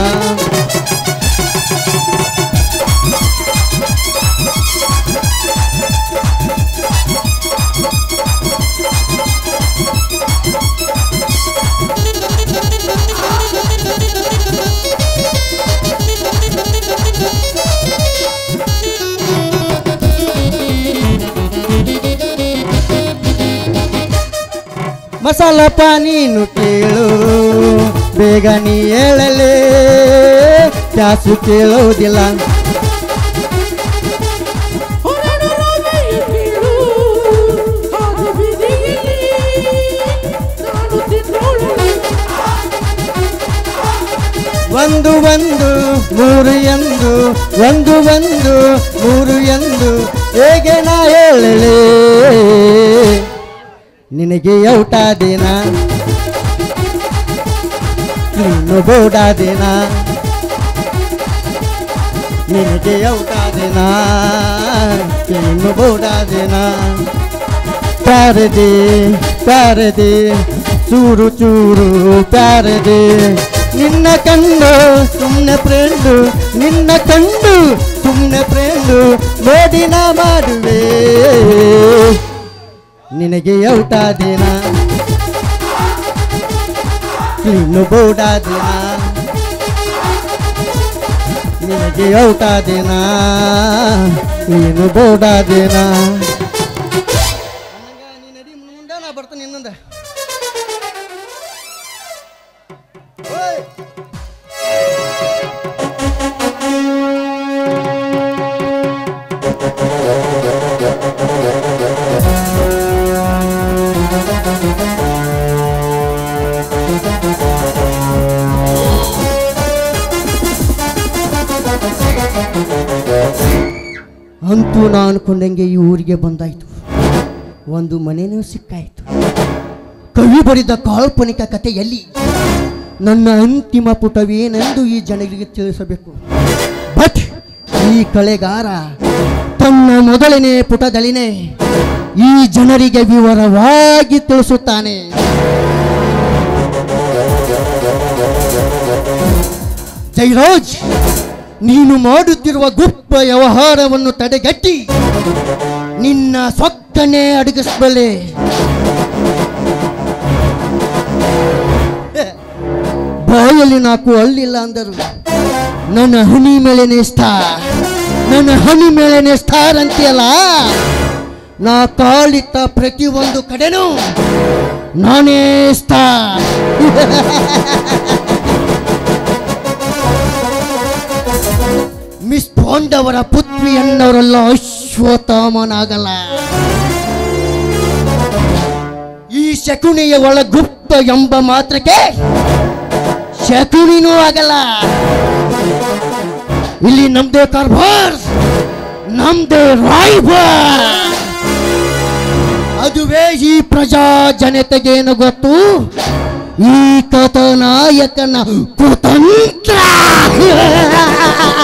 ಮಸಾಲ ಪಾನೀನು ಕೇಳು ಬೇಗ ನೀ ಹೇಳಲೇ ಕ್ಯಾಸು ಕೇಳೋದಿಲ್ಲ ಒಂದು ಒಂದು ಮೂರು ಎಂದು ಒಂದು ಒಂದು ಮೂರು ಎಂದು ಹೇಗೆ ನಾ ಹೇಳಲೇ ನಿನಗೆ ಔಟಾದೇನ ನೀನು ಬೋಡಾದೇನ ನಿನಗೆ ಔಟಾದೇನ ನೀನು ಬೋಡಾದೇನ ಪ್ಯಾರದೆ ಪ್ಯಾರದೆ ಚೂರು ಚೂರು ಪ್ಯಾರದೆ ನಿನ್ನ ಕಂಡು ಸುಮ್ಮನೆ ಫ್ರೆಂಡು ನಿನ್ನ ಕಂಡು ಸುಮ್ಮನೆ ಫ್ರೆಂಡು ನೋಡಿ ನಾ ಮಾಡುವೆ ನಿನಗೆ ಔಟಾದೇನ ನೀನು ಬೋಡಾದೇನ ನಿನಗೆ ಔಟಾದೇನ ನೀನು ಬೋಡಾದೇನ ನಾ ಬರ್ತೀನಿ ಇನ್ನೊಂದ ಅಂತೂ ನಾ ಅನ್ಕೊಂಡಂಗೆ ಈ ಊರಿಗೆ ಬಂದಾಯ್ತು ಒಂದು ಮನೆನೂ ಸಿಕ್ಕಾಯ್ತು ಕವಿ ಬರೆದ ಕಾಲ್ಪನಿಕ ಕಥೆಯಲ್ಲಿ ನನ್ನ ಅಂತಿಮ ಪುಟವೇನೆಂದು ಈ ಜನರಿಗೆ ತಿಳಿಸಬೇಕು ಬಟ್ ಈ ಕಳೆಗಾರ ತನ್ನ ಮೊದಲನೇ ಪುಟದಲ್ಲಿನೇ ಈ ಜನರಿಗೆ ವಿವರವಾಗಿ ತಿಳಿಸುತ್ತಾನೆ ಜೈರಾಜ್ ನೀನು ಮಾಡುತ್ತಿರುವ ಗುಪ್ತ ವ್ಯವಹಾರವನ್ನು ತಡೆಗಟ್ಟಿ ನಿನ್ನ ಸೊಕ್ಕನೆ ಅಡಗಿಸಬಲ್ಲೆ ಬಾಯಲ್ಲಿ ನಾಲ್ಕು ಅಳ್ಳಿಲ್ಲ ಅಂದರು ನನ್ನ ಹನಿ ಮೇಲೆ ಸ್ಟಾರ್ ನನ್ನ ಹನಿ ಮೇಲೆ ಸ್ಟಾರ್ ಅಂತೀಯಲ್ಲ ನಾ ಕಾಲಿಟ್ಟ ಪ್ರತಿಯೊಂದು ಕಡೆನೂ ನಾನೇ ಸ್ಟಾರ್ ಮಿಸ್ ಪಾಂಡವರ ಪುತ್ರಿ ಎನ್ನವರೆಲ್ಲ ಅಶ್ವತ್ಥಾಮನಾಗಲ್ಲ ಈ ಶಕುನಿಯ ಒಳ ಗುಪ್ತ ಎಂಬ ಮಾತ್ರಕ್ಕೆ ಶಕುನಿನೂ ಆಗಲ್ಲ ಇಲ್ಲಿ ನಮ್ದೇ ಕಾರ್ಬಾರ್ ನಮ್ದೇ ರಾಯ್ಬಾರ್ ಅದುವೇ ಈ ಪ್ರಜಾ ಜನತೆಗೇನು ಗೊತ್ತು ಈ ಕಥನಾಯಕನ ಕುತಂತ್ರ